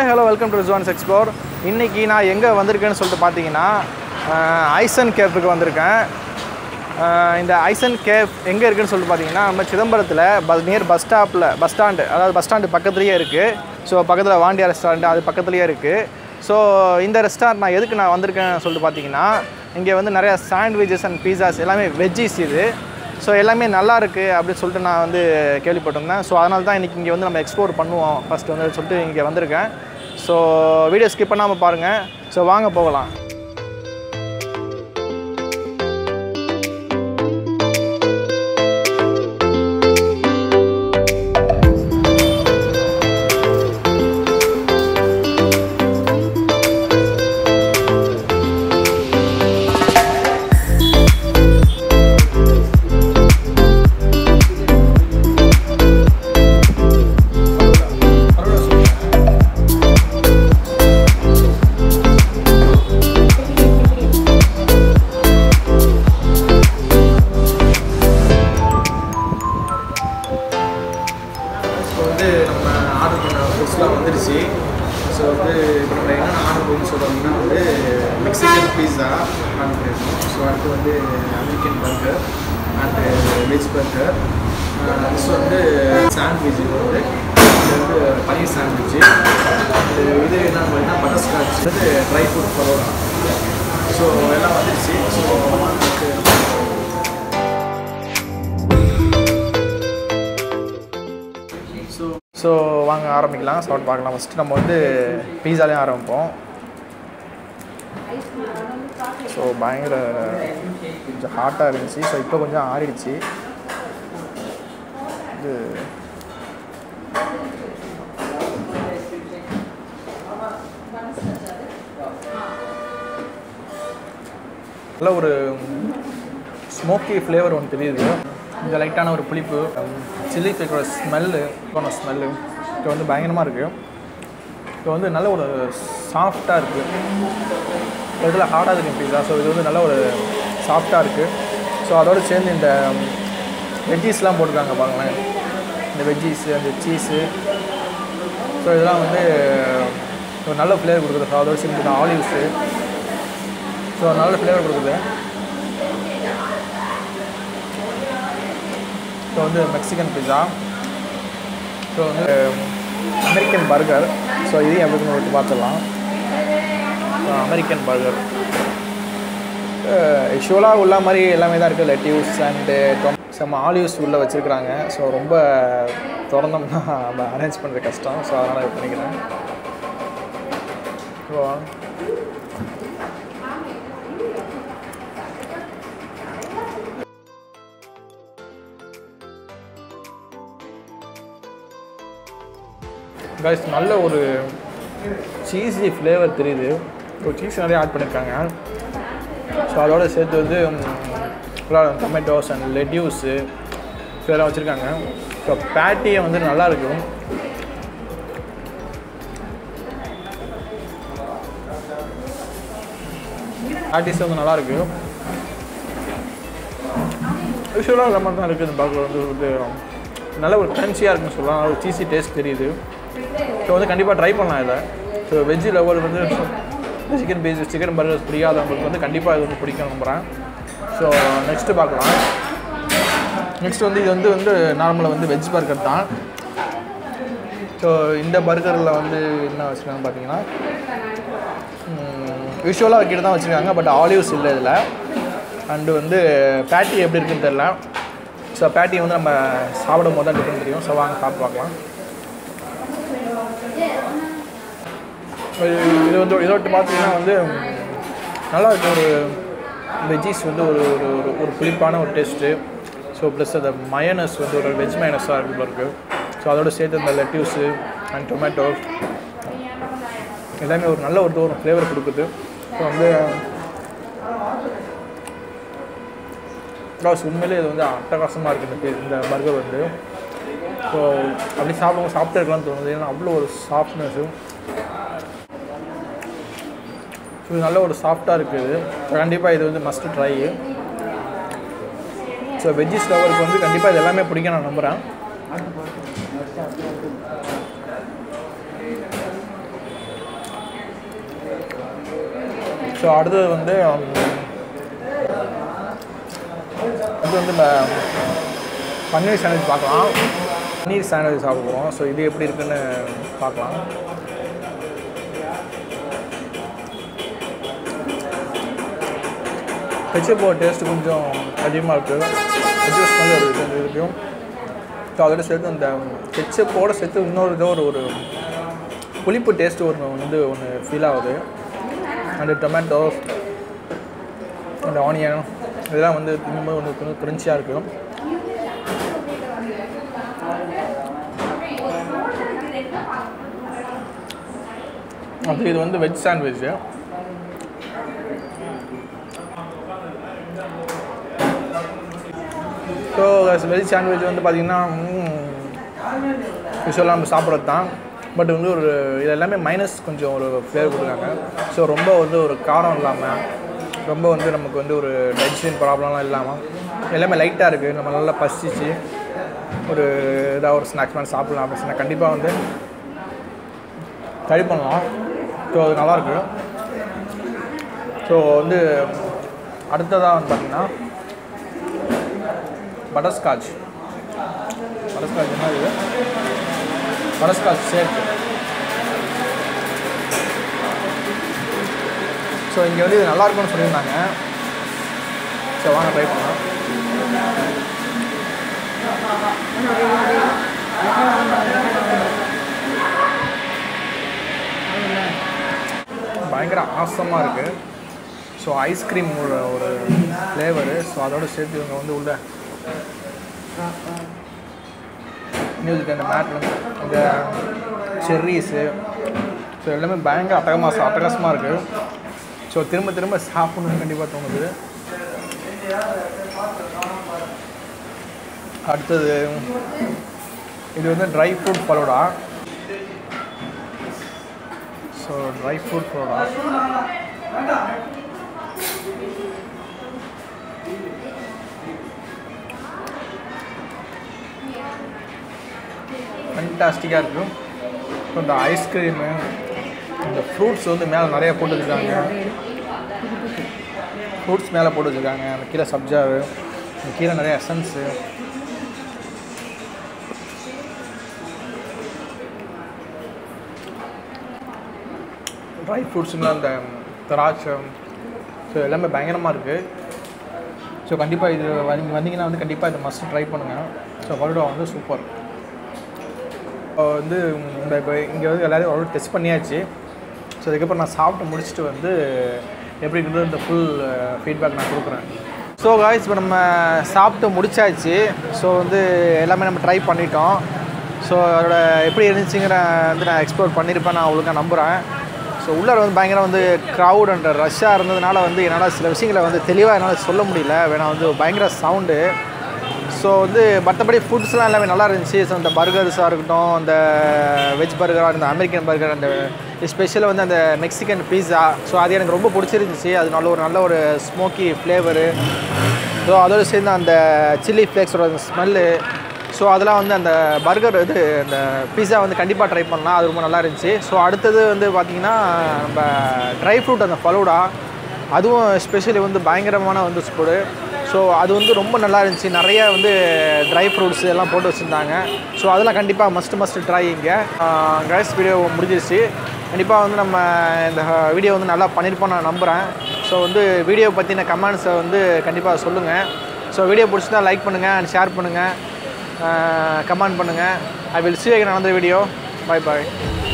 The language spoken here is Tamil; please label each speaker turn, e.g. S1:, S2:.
S1: hi hello welcome to Rizwan's explore இன்றைக்கி நான் எங்கே வந்திருக்கேன்னு சொல்லிட்டு பார்த்தீங்கன்னா அஹ், ஐசன் கேஃப்க்கு வந்திருக்கேன் அஹ், இந்த ஐசன் கேஃப் எங்கே இருக்குன்னு சொல்லிட்டு பார்த்தீங்கன்னா நம்ம சிதம்பரத்தில் ப நியர் பஸ் ஸ்டாப்பில் பஸ் ஸ்டாண்டு அதாவது பஸ் ஸ்டாண்டு பக்கத்துலேயே இருக்குது ஸோ பக்கத்தில் வாண்டியா ரெஸ்டாரண்ட் அது பக்கத்துலேயே இருக்குது ஸோ இந்த ரெஸ்டாரண்ட் நான் எதுக்கு நான் வந்திருக்கேன்னு சொல்லிட்டு பார்த்தீங்கன்னா இங்கே வந்து நிறையா சாண்ட்விச்சஸ் அண்ட் பீஸாஸ் எல்லாமே வெஜ்ஜீஸ் இது ஸோ எல்லாமே நல்லா இருக்குது அப்படின்னு சொல்லிட்டு நான் வந்து கேள்விப்பட்டிருந்தேன் ஸோ அதனால தான் இன்றைக்கி இங்கே வந்து நம்ம எக்ஸ்ப்ளோர் பண்ணுவோம் ஃபஸ்ட் வந்து சொல்லிட்டு இங்கே வந்திருக்கேன் ஸோ வீடியோ ஸ்கிப் பண்ணாமல் பாருங்கள் ஸோ வாங்க போகலாம் ஸோ வந்து நம்ம ஆர்டர் பண்ண ஃபுட்ஸ்லாம் வந்துருச்சு ஸோ வந்து இப்போ நம்ம என்னென்ன ஆர்டர் பண்ணி சொல்கிறோம்னா வந்து மெக்சிகன் பீஸா ஆர்டர் பண்ணியிருக்கோம் ஸோ அடுத்து வந்து American burger and veg burger next வந்து சாண்ட்விச் இது வந்து இது வந்து பனீர் சாண்ட்விச் இது இது என்ன பார்த்தீங்கன்னா பட்டர் ஸ்காட்ச் வந்து ட்ரை ஃப்ரூட் பரோடா ஸோ எல்லாம் வந்துருச்சு ஸோ ஸோ ஸோ வாங்க ஆரம்பிக்கலாம் சாப்பிட்டு பார்க்கலாம் ஃபஸ்ட்டு நம்ம வந்து பீஸாலேயும் ஆரம்பிப்போம் ஸோ பயங்கர கொஞ்சம் ஹாட்டாக இருந்துச்சு ஸோ இப்போ கொஞ்சம் ஆறிடுச்சு இது நல்ல ஒரு ஸ்மோக்கி ஃப்ளேவர் ஒன்று தெரியுது இந்த லைட்டான ஒரு புளிப்பு சில்லி ஃப்ளேக்கரோட ஸ்மெல்லு போன ஸ்மெல்லு இது வந்து பயங்கரமாக இருக்குது இது வந்து நல்ல ஒரு சாஃப்டாக இருக்குது இதில் ஹார்டாக இருக்குது பீஸா ஸோ இது வந்து நல்ல ஒரு சாஃப்டாக இருக்குது ஸோ அதோடு சேர்ந்து இந்த வெஜ்ஜீஸ்லாம் போட்டிருக்காங்க பாருங்களேன் இந்த வெஜ்ஜீஸு அந்த சீஸு ஸோ இதெல்லாம் வந்து ஒரு நல்ல ஃப்ளேவர் கொடுக்குது ஸோ அதோடு சேர்ந்து இந்த ஆலிவ்ஸு ஸோ நல்ல ஃப்ளேவர் கொடுக்குது ஸோ வந்து மெக்சிகன் பிஸா ஸோ வந்து அமெரிக்கன் பர்கர் ஸோ இதையும் எப்படின்னு ஒரு பார்த்துடலாம் அமெரிக்கன் பர்கர் யூஸ்வலாக உள்ள மாதிரி எல்லாமே தான் இருக்குது லெட்யூஸ் அண்டு செம்ம ஆலிவ்ஸ் உள்ளே வச்சுருக்குறாங்க ஸோ ரொம்ப திறந்தோம்னா நம்ம அரேஞ்ச் பண்ணுறது கஷ்டம் ஸோ அதனால் இது பண்ணிக்கிறேன் ஸோ கைஸ் நல்ல ஒரு சீஸி ஃப்ளேவர் தெரியுது ஒரு சீஸ் நிறைய ஆட் பண்ணியிருக்காங்க ஸோ அதோட சேர்த்து வந்து டொமேட்டோஸ் அண்ட் லெட்யூஸு இதெல்லாம் வச்சுருக்காங்க ஸோ பேட்டியை வந்து நல்லா இருக்கும் பேட்டிஸ் வந்து நல்லா இருக்கு யூஸ்வலாக நம்ம தான் இருக்குது இந்த பர்கர் வந்து வந்து நல்ல ஒரு க்ரன்ச்சியாக இருக்குன்னு சொல்லலாம் ஒரு சீஸி டேஸ்ட் தெரியுது ஸோ வந்து கண்டிப்பாக ட்ரை பண்ணலாம் இதை ஸோ வெஜ்ஜு லெவல் வந்து சிக்கன் பீஸ் சிக்கன் பர்கர்ஸ் பிடிக்காதவங்களுக்கு வந்து கண்டிப்பாக இது வந்து பிடிக்கும் நம்புகிறேன் ஸோ நெக்ஸ்ட்டு பார்க்கலாம் நெக்ஸ்ட் வந்து இது வந்து வந்து நார்மலாக வந்து வெஜ் பர்கர் தான் ஸோ இந்த பர்கரில் வந்து என்ன வச்சுருக்காங்க பார்த்தீங்கன்னா யூஸ்வலாக வைக்கிட்டு தான் வச்சுருக்காங்க பட் ஆலிவ்ஸ் இல்லை இதில் அண்டு வந்து பேட்டி எப்படி இருக்குன்னு தெரில ஸோ பேட்டி வந்து நம்ம சாப்பிடும் போது தான் டிஃப்ரெண்ட் தெரியும் ஸோ வாங்க சாப்பிட்டு பார்க்கலாம் இது இது வந்து இதை விட்டு பார்த்தீங்கன்னா வந்து நல்லா இருக்கு ஒரு வெஜ்ஜீஸ் வந்து ஒரு ஒரு ஒரு ஒரு புளிப்பான ஒரு டேஸ்ட்டு ஸோ ப்ளஸ் அந்த மயனஸ் வந்து ஒரு வெஜ் மயனஸாக இருக்கு போல இருக்குது ஸோ அதோட சேர்த்து இந்த லெட்யூஸு அண்ட் டொமேட்டோ எல்லாமே ஒரு நல்ல ஒரு ஒரு ஃப்ளேவர் கொடுக்குது ஸோ வந்து ப்ளஸ் உண்மையிலே இது வந்து அட்டகாசமாக இருக்குது இந்த இந்த பர்கர் வந்து ஸோ அப்படி சாப்பிடுவோம் சாப்பிட்டு இருக்கலாம்னு தோணுது ஏன்னா அவ்வளோ ஒரு சாஃப்ட்னஸ்ஸு ஸோ இது நல்ல ஒரு சாஃப்டாக இருக்குது கண்டிப்பாக இது வந்து மஸ்ட் ட்ரை ஸோ வெஜ்ஜிஸ் லவருக்கு வந்து கண்டிப்பாக இது எல்லாமே பிடிக்கும் நான் நம்புகிறேன் ஸோ அடுத்தது வந்து உம், அது வந்து நம்ம பன்னீர் சாண்ட்விச் பார்க்கலாம் பன்னீர் சாண்ட்விச் சாப்பிட போகிறோம் ஸோ இது எப்படி இருக்குன்னு பார்க்கலாம் கெச்சப்போ டேஸ்ட் கொஞ்சம் அதிகமாக இருக்குது கெச்சப் ஸ்மெல் வருது இந்த இதுக்கும் ஸோ அதோட சேர்த்து அந்த கெச்சப்போட சேர்த்து இன்னொரு ஏதோ ஒரு ஒரு புளிப்பு டேஸ்ட் ஒன்று வந்து ஒன்று ஃபீல் ஆகுது அண்டு டொமேட்டோ அந்த ஆனியன் இதெல்லாம் வந்து திங்கும்போது வந்து கொஞ்சம் கிரன்ச்சியாக இருக்கும் அது இது வந்து veg sandwich so veg sandwich வந்து பார்த்திங்கன்னா யூஸ்வலாக நம்ம சாப்பிட்றது தான் பட் வந்து ஒரு இது எல்லாமே மைனஸ் கொஞ்சம் ஒரு ஃப்ளேவர் கொடுக்குறாங்க ஸோ ரொம்ப வந்து ஒரு காரம் இல்லாமல் ரொம்ப வந்து நமக்கு வந்து ஒரு டைஜஷன் ப்ராப்ளம்லாம் இல்லாமல் எல்லாமே லைட்டாக இருக்குது நம்ம நல்லா பசிச்சு ஒரு ஏதாவது ஒரு ஸ்நாக்ஸ் மாதிரி சாப்பிட்லாம் அப்படின்னு சொன்னால் கண்டிப்பாக வந்து ட்ரை பண்ணலாம் ஸோ அது நல்லாயிருக்கு ஸோ வந்து அடுத்ததாக வந்து பார்த்திங்கன்னா பட்டர்ஸ்காட்ச் பட்டர்ஸ்காட்ச் என்ன இது பட்டர்ஸ்காட்ச் ஷேக் ஸோ இங்கே வந்து இது நல்லா இருக்கும்னு சொல்லியிருந்தாங்க ஸோ வாங்க ட்ரை பண்ணலாம் பயங்கர ஆசமாக இருக்குது ஸோ ஐஸ்கிரீம் ஒரு ஒரு ஃப்ளேவரு ஸோ அதோட சேர்த்து இவங்க வந்து உள்ள மியூசிக் அந்த மேட் வந்து இந்த செர்ரீஸு ஸோ எல்லாமே பயங்கர அட்டகமாக அட்டகாசமாக இருக்குது ஸோ திரும்ப திரும்ப சாப்பிடணும்னு கண்டிப்பாக தோணுது அடுத்தது இது வந்து dry fruit falooda so dry fruit falooda ஃபண்டாஸ்டிக்காக இருக்கும் இப்போ இந்த ஐஸ்கிரீமு இந்த ஃப்ரூட்ஸ் வந்து மேலே நிறைய போட்டு வச்சுருக்காங்க ஃப்ரூட்ஸ் மேலே போட்டு வச்சுருக்காங்க அந்த கீழே சப்ஜாவு அந்த கீழே நிறைய எசன்ஸு ட்ரை ஃப்ரூட்ஸுங்க அந்த திராட்சை ஸோ எல்லாமே பயங்கரமாக இருக்குது ஸோ கண்டிப்பாக இது நீங்கள் வந்தீங்கன்னா வந்து கண்டிப்பாக இதை மஸ்ட் ட்ரை பண்ணுங்கள் ஸோ ஃபலூடா வந்து சூப்பர் இப்போ வந்து இந்த இப்போ இங்கே வந்து எல்லோரும் ஓரளவு டெஸ்ட் பண்ணியாச்சு ஸோ அதுக்கப்புறம் நான் சாப்பிட்டு முடிச்சுட்டு வந்து எப்படி இருக்குது இந்த ஃபுல் ஃபீட்பேக் நான் கொடுக்குறேன் ஸோ காய்ஸ் இப்போ நம்ம சாப்பிட்டு முடிச்சாச்சு ஸோ வந்து எல்லாமே நம்ம ட்ரை பண்ணிட்டோம் ஸோ அதோட எப்படி இருந்துச்சுங்கிற வந்து நான் எக்ஸ்ப்ளோர் பண்ணியிருப்பேன் நான் ஒழுங்காக நம்புகிறேன் ஸோ உள்ளே வந்து பயங்கர வந்து க்ரௌட் அண்ட் ரஷ்ஷாக இருந்ததுனால வந்து என்னால் சில விஷயங்களை வந்து தெளிவாக என்னால் சொல்ல முடியல வேணா வந்து பயங்கர சவுண்டு ஸோ வந்து மற்றபடி ஃபுட்ஸ்லாம் எல்லாமே நல்லா இருந்துச்சு ஸோ இந்த பர்கர்ஸாக இருக்கட்டும் அந்த வெஜ் பர்கராக இந்த அமெரிக்கன் பர்கர் அந்த ஸ்பெஷலாக வந்து அந்த மெக்சிகன் பீஸா ஸோ அது எனக்கு ரொம்ப பிடிச்சிருந்துச்சு அது நல்ல ஒரு நல்ல ஒரு ஸ்மோக்கி ஃப்ளேவரு ஸோ அதோடு சேர்ந்து அந்த சில்லி ஃப்ளேக்ஸோட ஸ்மெல்லு ஸோ அதெல்லாம் வந்து அந்த பர்கர் இது அந்த பீஸா வந்து கண்டிப்பாக ட்ரை பண்ணலாம் அது ரொம்ப நல்லா இருந்துச்சு ஸோ அடுத்தது வந்து பார்த்திங்கன்னா நம்ம ட்ரை ஃப்ரூட் அந்த ஃபலூடா அதுவும் ஸ்பெஷலி வந்து பயங்கரமான வந்து ஸ்போடு ஸோ அது வந்து ரொம்ப நல்லா இருந்துச்சு நிறைய வந்து ட்ரை ஃப்ரூட்ஸ் எல்லாம் போட்டு வச்சுருந்தாங்க ஸோ அதெல்லாம் கண்டிப்பாக மஸ்ட் மஸ்ட் ட்ரை இங்கே கேஸ் வீடியோ முடிஞ்சிருச்சு கண்டிப்பாக வந்து நம்ம இந்த வீடியோ வந்து நல்லா பண்ணியிருப்போம் நான் நம்புகிறேன் ஸோ வந்து வீடியோ பற்றின கமெண்ட்ஸை வந்து கண்டிப்பாக சொல்லுங்கள் ஸோ வீடியோ பிடிச்சிருந்தா லைக் பண்ணுங்கள் அண்ட் ஷேர் பண்ணுங்கள் கமெண்ட் பண்ணுங்கள் I will see again another video bye bye